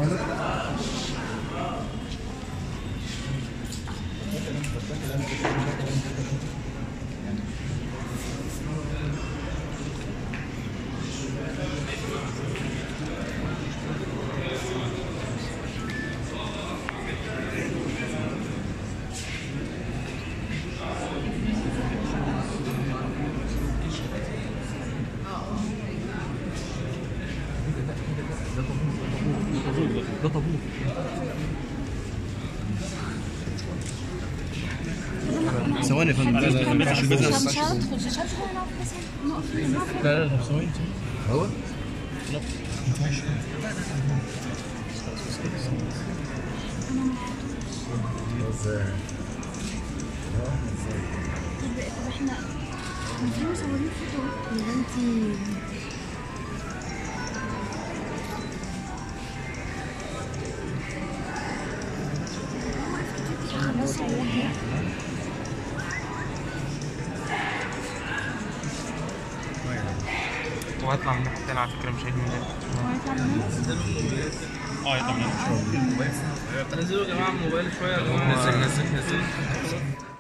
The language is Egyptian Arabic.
ده طابور ثواني يا فندم مش هندخل مش هندخل نقف نقف نقف لا لا لا ثواني هو طب طب احنا المفروض مصورين فوتو ولا انتي خلاص روحي وهطلع من الناحية التانية على فكرة مش هيجي من هنا وهيطلع من هنا اه يطلع من هنا نزلوا يا جماعه الموبايل شويه يا جماعه نزل نزل نزل